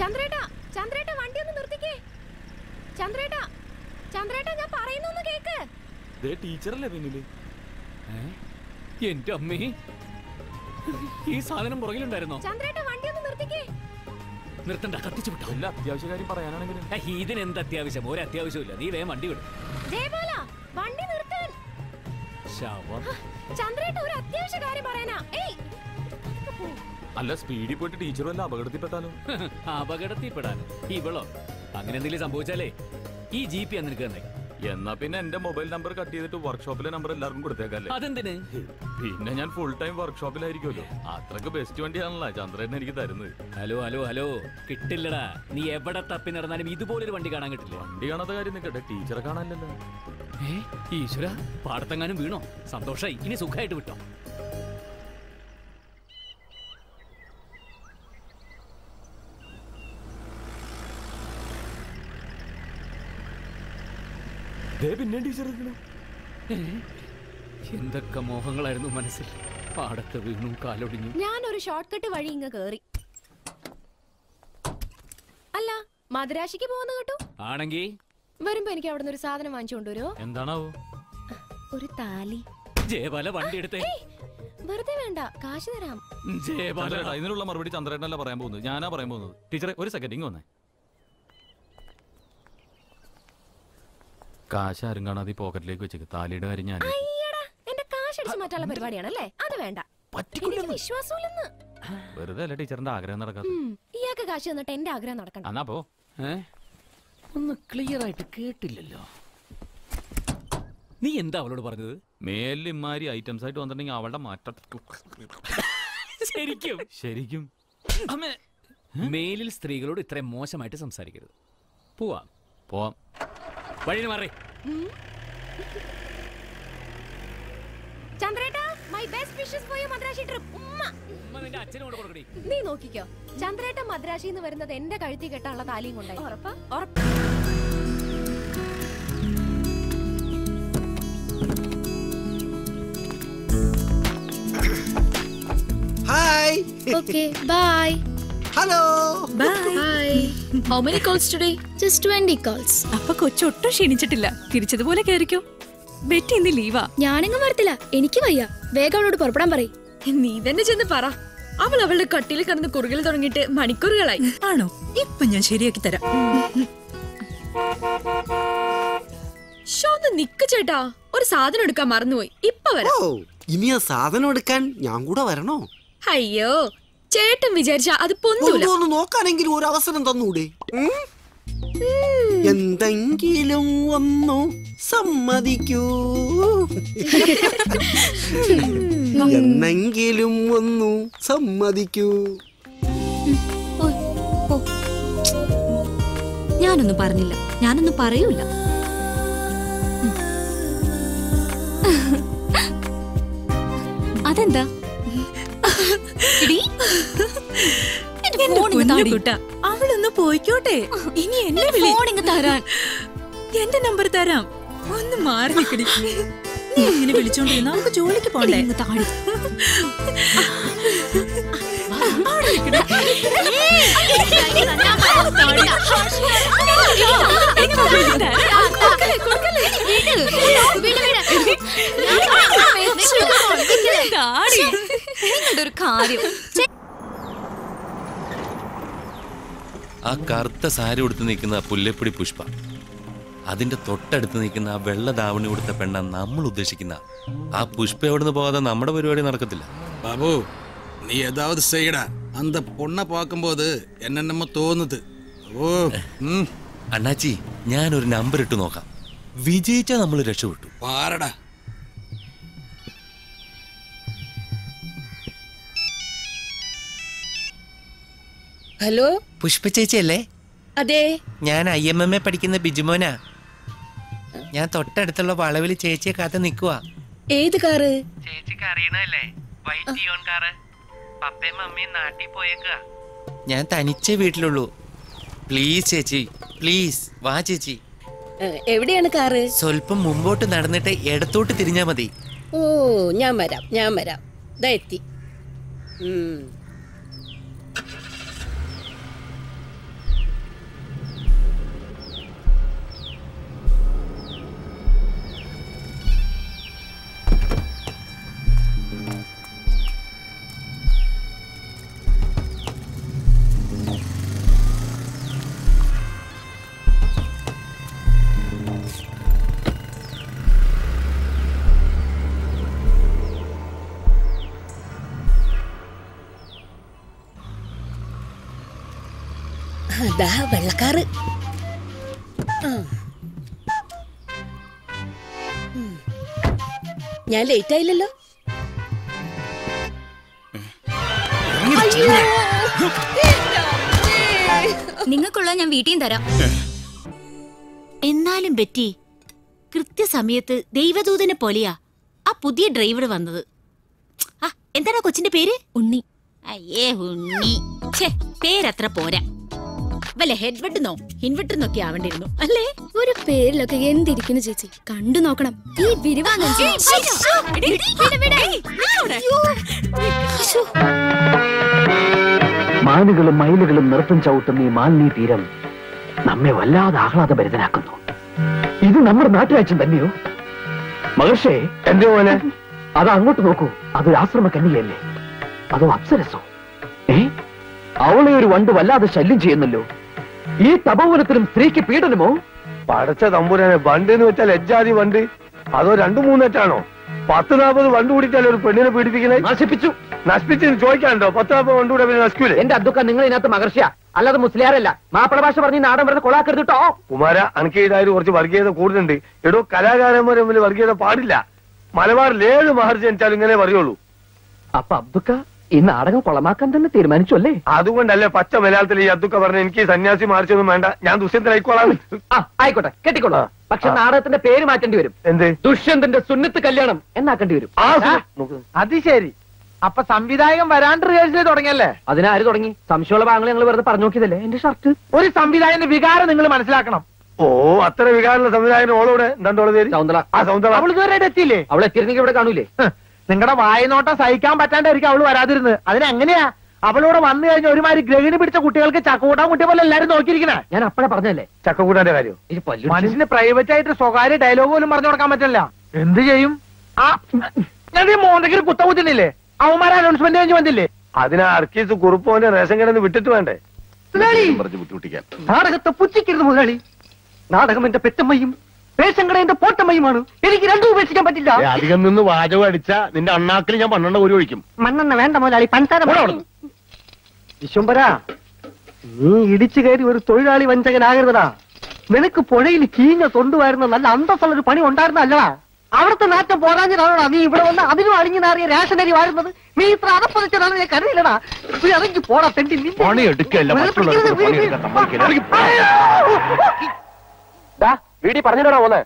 ചന്ദ്രേട്ടാ ചന്ദ്രേട്ടാ വണ്ടി ഒന്ന് നിർത്തിക്കേ ചന്ദ്രേട്ടാ ചന്ദ്രേട്ടാ ഞാൻ പറയുന്നൊന്ന് കേക്ക് ദേ ടീച്ചറല്ലേ പിന്നില് എന്റെ അമ്മേ ഈ സാധനം പുറകിലുണ്ടായിരുന്നോ ചന്ദ്രേട്ടാ വണ്ടി ഒന്ന് നിർത്തിക്കേ നിർത്തണ്ട കത്തിച്ചു വിട്ടോ എല്ലാ അത്യാവശ്യ കാര്യം പറയാനാണെങ്കിലും ഇതിനെന്ത് അത്യാവശ്യം ഒരു അത്യാവശ്യമില്ല നീ വേഗം വണ്ടി വിടും ജയബാല വണ്ടി നിർത്താൻ ശവം ചന്ദ്രേട്ട ഒരു അത്യാവശ്യ കാര്യം പറയാനാ ഏയ് അല്ല സ്പീഡിൽ പോയിട്ട് ടീച്ചർ വല്ല അപകടത്തിൽപ്പെട്ടാലോ അപകടത്തിൽപ്പെടാൻ ഇവളോ അങ്ങനെ എന്തെങ്കിലും സംഭവിച്ചാലേ ഈ ജി പി നിനക്ക് തന്നെ എന്നാ പിന്നെ എന്റെ മൊബൈൽ നമ്പർ കട്ട് ചെയ്തിട്ട് വർക്ക്ഷോപ്പിലെ നമ്പർ എല്ലാവർക്കും കൊടുത്തേക്കല്ലേ അതെന്തിന് പിന്നെ ഞാൻ ഫുൾ ടൈം വർക്ക്ഷോപ്പിലായിരിക്കുമല്ലോ അത്രക്ക് ബെസ്റ്റ് വണ്ടിയാണല്ലോ ചന്ദ്രൻ എനിക്ക് തരുന്നത് ഹലോ ഹലോ ഹലോ കിട്ടില്ലടാ നീ എവിടെ തപ്പി നടന്നാലും ഇതുപോലൊരു വണ്ടി കാണാൻ കിട്ടില്ല വണ്ടി കാണാത്ത കാര്യം നിൽക്കട്ടെ ടീച്ചറെ കാണാനല്ലോ ഏ ഈശ്വര പാടത്തെങ്ങാനും വീണോ സന്തോഷായി ഇനി സുഖമായിട്ട് വിട്ടോ പിന്നെ ടീച്ചർ ഏ? എന്തൊക്കെ മോഹങ്ങളായിരുന്നു മനസ്സിൽ പാടത്ത് വീണു കാലൊടിഞ്ഞു ഞാനൊരു ഷോർട്ട് കട്ട് വഴി ഇങ്ങ് കേറി അല്ല മദ്രാശിക്ക് പോകുന്ന കേട്ടു ആണെങ്കി വരുമ്പോ എനിക്ക് അവിടെ നിന്ന് ഒരു സാധനം വാങ്ങിച്ചു കൊണ്ടുവരുമോ എന്താണാവോ ഒരു താലി ജയബാല വണ്ടി എടുത്തേ ഏയ്, വെറുതെ വേണ്ട കാശ് തരാം ജയബാല ചന്ദ്രേട്ടാ ഇതിനുള്ള മറുപടി ചന്ദ്രേട്ടനല്ല പറയാൻ പോകുന്നത് ഞാനാ പറയാൻ പോകുന്നത് ടീച്ചറെ ഒരു സെക്കൻഡ് ഇങ്ങ് വന്നേ കാശ് ആരും കാണാതെ ഈ പോക്കറ്റിലേക്ക് വെച്ചേക്ക് താലിയുടെ കാര്യം ഞാൻ അയ്യടാ എന്റെ കാശ് അടിച്ചു മാറ്റാനുള്ള പരിപാടിയാണല്ലേ അത് വേണ്ട എനിക്ക് വിശ്വാസമില്ലെന്ന് വെറുതെ അല്ല ടീച്ചറിന്റെ ആഗ്രഹം നടക്കാത്ത ഉം, ഇയാൾക്ക് കാശ് തന്നിട്ട് എന്റെ ആഗ്രഹം നടക്കണ്ട എന്നാ പോ ഏ? ഒന്ന് ക്ലിയർ ആയിട്ട് കേട്ടില്ലല്ലോ നീ എന്താ അവളോട് പറഞ്ഞത് മേലിൽ ഇമാരി ഐറ്റംസ് ആയിട്ട് വന്നിട്ടുണ്ടെങ്കിൽ അവളുടെ മാറ്റ ശരിക്കും ശരിക്കും മേലിൽ സ്ത്രീകളോട് ഇത്രയും മോശമായിട്ട് സംസാരിക്കരുത് പോവാം പോവാം വഴിന് മാറി ചന്ദ്രേട്ടാ my best wishes for you മദ്രാശി ട്രിപ്പ് ഉമ്മ നിന്റെ അച്ഛനോട് കൊടുക്കടി നീ നോക്കിക്കോ ചന്ദ്രേട്ട മദ്രാശിന്ന് വരുന്നത് എന്റെ കഴുത്തി കെട്ടാനുള്ള താലിയും കൊണ്ടായി ഉറപ്പാ ഉറപ്പ് hi Okay, bye. Hello Bye. How many calls today? Just 20 calls. അപ്പൊ കൊച്ചൊട്ടും ക്ഷീണിച്ചിട്ടില്ല തിരിച്ചതുപോലെ കയറിക്കോ ബെറ്റി ഇന്ന് ലീവാ ഞാനെങ്ങും വരത്തില്ല എനിക്ക് വയ്യ വേഗം അവളോട് പുറപ്പെടാൻ പറയും നീ തന്നെ ചെന്ന് പറ അവൾ അവളുടെ കട്ടിൽ കിടന്ന് കുറുകൽ തുടങ്ങിയിട്ട് മണിക്കൂറുകളായി ആണോ ഇപ്പൊ ഞാൻ ശരിയാക്കി തരാം ഷോ ഒന്ന് നിക്ക് ചേട്ടാ ഒരു സാധനം എടുക്കാൻ മറന്നുപോയി ഇപ്പൊ ഓ വരാം ഇനി ആ സാധനം എടുക്കാൻ ഞാൻ കൂടെ വരണോ അയ്യോ ചേട്ടൻ വിചാരിച്ച അത് പൊന്തൂല ഒന്ന് നോക്കാനെങ്കിലും ഒരു അവസരം തന്നൂടെ ഉം? എന്തെങ്കിലും ഒന്നു സമ്മതിക്കൂ എന്നെങ്കിലും ഒന്നു സമ്മതിക്കൂ ഞാനൊന്നും പറഞ്ഞില്ല ഞാനൊന്നും പറയൂല അതെന്താ എടീ, എന്റെ എന്റെ phone ഇങ്ങ് പൊന്നു താടി. കുട്ടാ, അവളൊന്ന് പോയിക്കോട്ടെ ഇനി എന്നെ എന്റെ വിളി phone ഇങ്ങ് തരാൻ എന്റെ നമ്പർ തരാം ഒന്ന് മാറി നിക്കടി നീ ഇങ്ങനെ വിളിച്ചോണ്ടിരുന്ന അവൾക്ക് ജോലിക്ക് പോണ്ടേ ഇങ്ങ് താടി അവിടെ നിക്കടി. താടി നിങ്ങളുടെ ഒരു കാര്യം ആ കറുത്ത സാരി ഉടുത്ത് നിൽക്കുന്ന പുല്ലപ്പൊടി പുഷ്പ അതിന്റെ തൊട്ടടുത്ത് നിൽക്കുന്ന ആ വെള്ള ദാവണി കൊടുത്ത പെണ്ണ നമ്മൾ ഉദ്ദേശിക്കുന്ന ആ പുഷ്പ എവിടുന്ന് പോകാതെ നമ്മുടെ പരിപാടി നടക്കത്തില്ല பாபு நீ ஏதாவது செய்யடா அந்த பொண்ணை பார்க்கும்போது என்னென்னமோ தோணுது ஓ ம் അണ്ണാച്ചി ഞാനൊരു നമ്പർ ഇട്ട് നോക്കാം വിജയിച്ചാ നമ്മൾ രക്ഷപ്പെട്ടു பாருடா ഹലോ പുഷ്പ ചേച്ചിയല്ലേ അതെ ഞാൻ ഐ എം എം എ പഠിക്കുന്ന ബിജുമോനാ ഞാൻ തൊട്ടടുത്തുള്ള വളവിൽ ചേച്ചിയെ കാത്ത് നിൽക്കുക ഏത് കാറ് ചേച്ചിക്ക് അറിയണല്ലേ വൈറ്റ് ടിയോൺ കാറ് പപ്പയും മമ്മിയും നാട്ടിൽ പോയേക്കുക ഞാൻ തനിച്ചേ വീട്ടിലുള്ളൂ പ്ലീസ് ചേച്ചി പ്ലീസ് വാ ചേച്ചി എവിടെയാണ് കാറ് സ്വല്പം മുമ്പോട്ട് നടന്നിട്ട് ഇടത്തോട്ട് തിരിഞ്ഞാ മതി ഓ ഞാൻ വരാം ഞാൻ വരാം ദാ എത്തി ഉം. അതാ വെള്ളക്കാറ് ആ. ഉം. ഞാൻ ലേറ്റ് ആയില്ലല്ലോ നിങ്ങൾക്കുള്ള ഞാൻ വീട്ടിൽ തരാം എന്നാലും ബെറ്റി കൃത്യസമയത്ത് ദൈവദൂതനെ പോലെയാ ആ പുതിയ ഡ്രൈവർ വന്നത് ആ എന്താണ് കൊച്ചിന്റെ പേര് ഉണ്ണി അയ്യേ ഉണ്ണി ഛേ പേരത്ര പോരാ വല്ല ഹെഡ്വെട്ടെന്നോ ഹിൻവെട്ടെന്നൊക്കെ ആവേണ്ടിയിരുന്നു അല്ലേ ഒരു പേരിലൊക്കെ എന്തിരിക്കുന്നു ചേച്ചി കണ്ടു നോക്കണം ഈ വിരിവാങ്ങൻ മാനുകളും മയിലുകളും നൃത്തം ചവിട്ടുന്ന ഈ മാലിന്യ തീരം നമ്മെ വല്ലാതെ ആഹ്ലാദഭരിതനാക്കുന്നു ഇത് നമ്മുടെ നാട്ടുരാജ്യം തന്നെയോ മഹർഷേ എന്റെ പോലെ അത് അങ്ങോട്ട് നോക്കൂ അതൊരു ആശ്രമ കന്യകയല്ലേ അതോ അപ്സരസോ ഏ അവളെ ഒരു വണ്ട് വല്ലാതെ ശല്യം ചെയ്യുന്നല്ലോ ഈ തപോവനത്തിലും സ്ത്രീക്ക് പീഡനമോ പടച്ച തമ്പുരാനെ വണ്ട് എന്ന് വെച്ചാൽ എജ്ജാതി വണ്ട് അതോ രണ്ടു മൂന്നെറ്റാണോ പത്ത് നാൽപ്പത് വണ്ട് കൂടിയിട്ടല്ലേ ഒരു പെണ്ണിനെ പീഡിപ്പിക്കുന്നത് നശിപ്പിച്ചു നശിപ്പിച്ച് ചോദിക്കാനുണ്ടോ പത്ത് നാൽപ്പത് വണ്ട് കൂടെ പിന്നെ നശിക്കൂലേ എന്റെ അദ്ദുക്ക നിങ്ങൾ ഇതിനകത്ത് മഹർഷിയ അല്ലാതെ മുസ്ലിയാരല്ല മാപ്പിള ഭാഷ പറഞ്ഞ് ഈ നാടൻ വെറുതെ കൊളാക്കരുത് കേട്ടോ കുമാര അനക്ക് ഇതായത് കുറച്ച് വർഗീയത കൂടുതലുണ്ട് എടോ കലാകാരന്മാർ തമ്മിൽ വർഗീയത പാടില്ല മലബാറിൽ ഏഴ് മഹർജി ജനിച്ചാലും ഇങ്ങനെ പറയുള്ളൂ അപ്പൊ അബ്ദുക്ക ഈ നാടകം കൊളമാക്കാൻ തന്നെ തീരുമാനിച്ചു അല്ലേ അതുകൊണ്ടല്ലേ പച്ച മലയാളത്തിൽ ഈ അതൊക്കെ പറഞ്ഞ എനിക്ക് ഈ സന്യാസി മാറിച്ചൊന്നും വേണ്ട ഞാൻ ദുഷ്യന്തനായിക്കോളാം ആ ആയിക്കോട്ടെ കെട്ടിക്കോളൂ പക്ഷെ നാടകത്തിന്റെ പേര് മാറ്റേണ്ടി വരും എന്ത് ദുഷ്യന്തന്റെ സുന്നത്ത് കല്യാണം എന്നാക്കേണ്ടി വരും അത് ശരി അപ്പൊ സംവിധായകൻ വരാണ്ട് റിഹേഴ്സൽ തുടങ്ങിയല്ലേ അതിനാര് തുടങ്ങി സംശയമുള്ള ഭാഗങ്ങൾ ഞങ്ങൾ വെറുതെ പറഞ്ഞു നോക്കിയതല്ലേ എന്റെ ഷർട്ട് ഒരു സംവിധായകന്റെ വികാരം നിങ്ങൾ മനസ്സിലാക്കണം ഓ അത്ര വികാരമുള്ള സംവിധായകൻ ഓളോടെ എന്താണ്ടോളെ പേര് സൗന്ദര ആ സൗന്ദര അവൾ ഇതുവരെ എത്തിയില്ലേ അവൾ എത്തിയിരുന്നെങ്കിൽ ഇവിടെ കാണൂലേ നിങ്ങളുടെ വായനോട്ടം സഹിക്കാൻ പറ്റാണ്ടായിരിക്കും അവള് വരാതിരുന്നത് അതിനെങ്ങനെയാ അവളോട് വന്നു കഴിഞ്ഞ ഒരുമാതിരി ഗ്രഹിണി പിടിച്ച കുട്ടികൾക്ക് ചക്കൂട്ടാൻ കുട്ടിയെ പോലെ എല്ലാരും നോക്കിയിരിക്കണേ ഞാൻ അപ്പഴേ പറഞ്ഞല്ലേ ചക്കക്കൂട്ടാന്റെ കാര്യം മനുഷ്യന് പ്രൈവറ്റ് ആയിട്ട് സ്വകാര്യ ഡയലോഗ് പോലും പറഞ്ഞു കൊടുക്കാൻ പറ്റില്ല എന്ത് ചെയ്യും ആ ഞാൻ ഈ മോന്തയ്ക്ക് കുത്ത കുത്തിനില്ലേ അവന്മാരെ അനൗൺസ്മെന്റ് കഴിഞ്ഞ് വന്നില്ലേ അതിനാ അർക്കീസ് കുറുപ്പോന്റെ റേഷൻ കിടന്ന് വിട്ടിട്ട് വേണ്ടേ മുതലാളി പറഞ്ഞ് ബുദ്ധിമുട്ടിക്കാൻ നാടകത്തെ പുച്ഛിക്കരുത് മുതലാളി നാടകം എന്റെ പെറ്റമ്മയും പേശങ്കട എന്റെ പോട്ടമ്മയുമാണ് എനിക്ക് രണ്ടും ഉപേക്ഷിക്കാൻ പറ്റില്ല അധികം നിന്ന് വാചകം അടിച്ച നിന്റെ അണ്ണാക്കിൽ ഞാൻ പന്ത്രണ്ട് ഒരു ഒഴിക്കും മണ്ണെണ്ണ വേണ്ട മുതലാളി പഞ്ചാര വിശ്വംബര നീ ഇടിച്ചു കയറി ഒരു തൊഴിലാളി വഞ്ചകനാകരുതടാ നിനക്ക് പുഴയിൽ കീഞ്ഞ തൊണ്ടുവായിരുന്ന നല്ല അന്തസ്സുള്ള ഒരു പണി ഉണ്ടായിരുന്നല്ലടാ അവിടുത്തെ നാറ്റം പോരാഞ്ഞതാണോടാ നീ ഇവിടെ വന്ന് അതിനും അളിഞ്ഞു നാറിയ റേഷനരി വാഴുന്നത് നീ ഇത്ര അതപ്പതിച്ചതാണ് ഞാൻ കരുതില്ലടാ നീ ഇറങ്ങി പോടാ തെണ്ടി നിന്നെ- പണി എടുക്കല്ല മറ്റുള്ളവർക്ക് പണിയെടുക്കാൻ സമ്മതിക്കില്ല വീടി പറഞ്ഞിട്ടാ പോന്നെ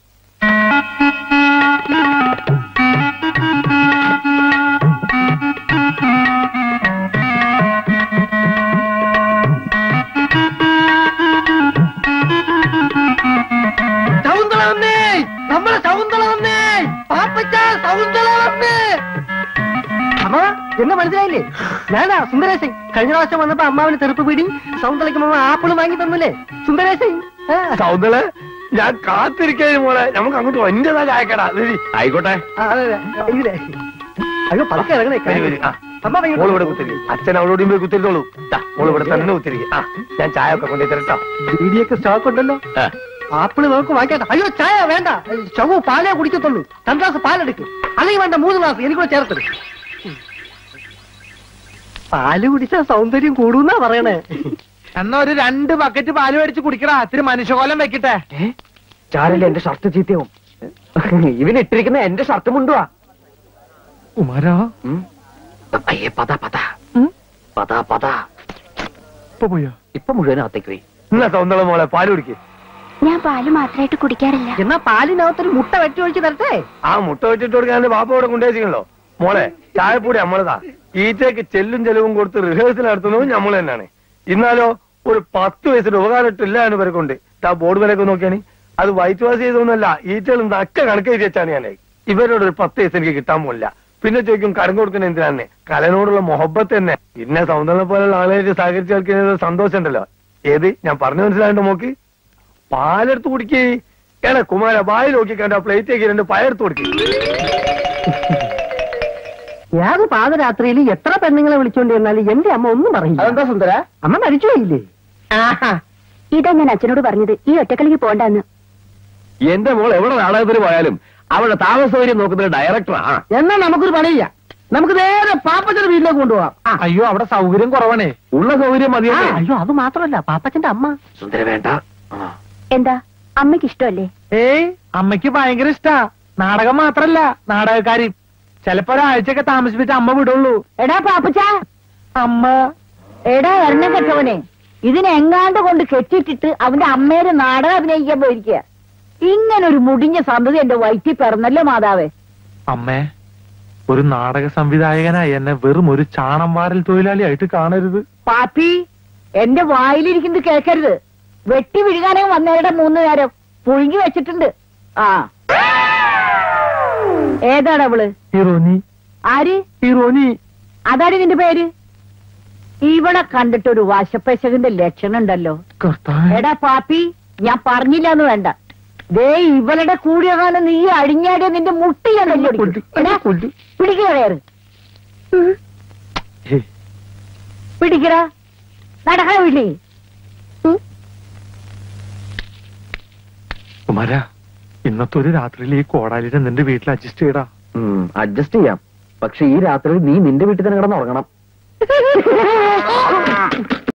ശകുന്തള വന്നേ നമ്മളെ ശകുന്തള വന്നേ പാപ്പച്ച ശകുന്തള വന്നേ അമ്മ എന്നെ മനസ്സിലായില്ലേ ഞാനാ സുന്ദരേശൻ കഴിഞ്ഞ പ്രാവശ്യം വന്നപ്പോ അമ്മാവിന് തെറുപ്പ് പിടി സൗന്ദര്യക്ക് അമ്മ ആപ്പിള് വാങ്ങി തന്നില്ലേ സുന്ദരേശൻ ആ. സൗന്ദര്യ ഞാൻ കാത്തിരിക്കുന്നു മോളെ നമുക്ക് അങ്ങോട്ട് എന്റേതാ ചായക്കടാ ആയിക്കോട്ടെ ആ, അതെ, അതെ. ഇതിലെ. അയ്യോ പതുക്കെ ഇറങ്ങണേ വരി, വരി. ആ. അമ്മ വൈകിട്ട് മോള് ഇവിടെ കുത്തിരിക്കും അച്ഛൻ അവളോടും പോയി കുത്തിരുത്തോളൂ ദാ, മോള് ഇവിടെ തന്നെ കുത്തിരിക്കും ആ ഞാൻ ചായ ഒക്കെ കൊണ്ടു തരട്ടോ ബീഡിയൊക്കെ സ്റ്റോക്ക് ഉണ്ടല്ലോ ആപ്പിള് നമുക്ക് വാങ്ങിക്കണ്ട അയ്യോ ചായ വേണ്ട ചവു പാലേ കുടിക്കത്തുള്ളൂ രണ്ട് ഗ്ലാസ് പാലെടുക്ക് അല്ലെങ്കിൽ വേണ്ട മൂന്ന് ഗ്ലാസ് എനിക്കൂടെ ചേർത്തത് പാല് കുടിച്ചാ സൗന്ദര്യം കൂടുന്നാ പറയണേ എന്നാ ഒരു രണ്ട് ബക്കറ്റ് പാല് മേടിച്ച് കുടിക്കടാ ഇത്തിരി മനുഷ്യകോലം വെക്കട്ടെ ചാരല്ലേ എന്റെ ഷർട്ട് ചീത്തയാവും ഇവന് ഇട്ടിരിക്കുന്ന എന്റെ ഷർട്ട് മുണ്ടുവാ കുമാരാ അയ്യേ പത പത പത പത ഇപ്പൊ പോയോ ഇപ്പൊ മുഴുവൻ അകത്തേക്ക് പോയി എന്നാ സൗന്ദര്യ മോളെ പാല് കുടിക്ക് ഞാൻ പാല് മാത്രമായിട്ട് കുടിക്കാറില്ല എന്നാ പാലിനകത്തൊരു മുട്ട വെട്ടി ഒഴിച്ച് തരട്ടെ ആ മുട്ട വെച്ചിട്ട് കൊടുക്കാൻ ബാപ്പ ഇവിടെ കൊണ്ടുവച്ചിട്ടുണ്ടോ മോളെ ചായപ്പൊടി നമ്മളതാ ഈറ്റയ്ക്ക് ചെല്ലും ചെലവും കൊടുത്ത് റിഹേഴ്സൽ നടത്തുന്നതും നമ്മൾ തന്നെയാണ് ഇന്നാലോ ഒരു പത്ത് വയസ്സിന് ഉപകാരമിട്ടില്ല എന്ന് ഇവർക്കുണ്ട് ആ ബോർഡ് വിലയൊക്കെ നോക്കിയാണ് അത് വൈറ്റ് വാഷ് ചെയ്തൊന്നുമല്ല ഈറ്റകളും നക്ക കണക്ക് എഴുതി വെച്ചാണ് ഞാൻ ഇവരോട് ഒരു പത്ത് വയസ്സ് എനിക്ക് കിട്ടാൻ പോലില്ല പിന്നെ ചോദിക്കും കരം കൊടുക്കുന്ന എന്തിനാണ് കലനോടുള്ള മൊഹബത്ത് തന്നെ പിന്നെ സൗന്ദര്യം പോലുള്ള ആളുകളായിട്ട് സഹകരിച്ച് കളിക്കുന്നത് സന്തോഷം ഉണ്ടല്ലോ ഏത് ഞാൻ പറഞ്ഞു മനസ്സിലായിട്ട് നോക്ക് പാലെടുത്ത് കുടിക്കേ ഏടാ കുമാര വായിൽ നോക്കി കണ്ട പ്ലേറ്റേക്ക് രണ്ട് പയർത്ത് കൊടുക്കേ ഏത് പാതരാത്രിയിൽ എത്ര പെണ്ണുങ്ങളെ വിളിച്ചോണ്ട് ചെന്നാലും എന്റെ അമ്മ ഒന്നും പറയില്ല അതെന്താ സുന്ദര അമ്മ മരിച്ചു പോയില്ലേ ആഹാ ഇതാ ഞാൻ അച്ഛനോട് പറഞ്ഞത് ഈ ഒറ്റക്കളിക്ക് പോണ്ടെന്ന് എന്റെ മോൾ എവിടെ നാടകത്തിന് പോയാലും അവളുടെ താമസ സൗകര്യം നോക്കുന്ന ഡയറക്ടറാ എന്നാ നമുക്കൊരു പണിയില്ല നമുക്ക് നേരെ പാപ്പച്ചന്റെ വീട്ടിലേക്ക് കൊണ്ടുപോവാം ആ. അയ്യോ അവിടെ സൗകര്യം കുറവാണേ ഉള്ള സൗകര്യം ആ, മതിയല്ലേ അയ്യോ അത് മാത്രമല്ല പാപ്പച്ചന്റെ അമ്മ സുന്ദര വേണ്ട എന്താ അമ്മയ്ക്ക് ഇഷ്ടമല്ലേ ഏയ് അമ്മയ്ക്ക് ഭയങ്കര ഇഷ്ടാ നാടകം മാത്രല്ല നാടകക്കാരി ചിലപ്പോ ഒരാഴ്ചയൊക്കെ താമസിപ്പിച്ച് അമ്മ വിടുള്ളൂ എടാ പാപ്പച്ച അമ്മ എടാ എണ്ണം കെട്ടവനെ ഇതിനെങ്ങാണ്ട് കൊണ്ട് കെട്ടിട്ടിട്ട് അവന്റെ അമ്മേരെ നാടകം അഭിനയിക്കാൻ പോയിരിക്കുക ഇങ്ങനൊരു മുടിഞ്ഞ സന്തതി എന്റെ വയറ്റിൽ പിറന്നല്ലോ മാതാവേ അമ്മേ ഒരു നാടക സംവിധായകനായി എന്നെ വെറും ഒരു ചാണം വാരൽ തൊഴിലാളിയായിട്ട് കാണരുത് പാപ്പി എന്റെ വായിലിരിക്കുന്നത് കേൾക്കരുത് വെട്ടി വിഴുകാനേ വന്നേരുടെ മൂന്ന് നേരം പുഴുങ്ങി വെച്ചിട്ടുണ്ട് ആ ഏതാണ് അവള് ഹീറോനി ആര് ഹീറോനി അതാണ് നിന്റെ പേര് ഇവിടെ കണ്ടിട്ട് ഒരു വശപ്പശകന്റെ ലക്ഷണം ഉണ്ടല്ലോ എടാ പാപ്പി ഞാൻ പറഞ്ഞില്ല എന്ന് വേണ്ട ദേ ഇവളുടെ കൂടിയകാലം നീ അഴിഞ്ഞാടിയ നിന്റെ മുട്ടി ഞാൻ പിടിക്കുക കയറ് പിടിക്കടാ നടക്കണ വീട്ടിൽ കുമാര ഇന്നത്തെ ഒരു രാത്രിയിൽ ഈ കോടാലിനെ നിന്റെ വീട്ടിൽ അഡ്ജസ്റ്റ് ചെയ്യടാ അഡ്ജസ്റ്റ് ചെയ്യാം പക്ഷെ ഈ രാത്രി നീ നിന്റെ വീട്ടിൽ തന്നെ കിടന്നുറങ്ങണം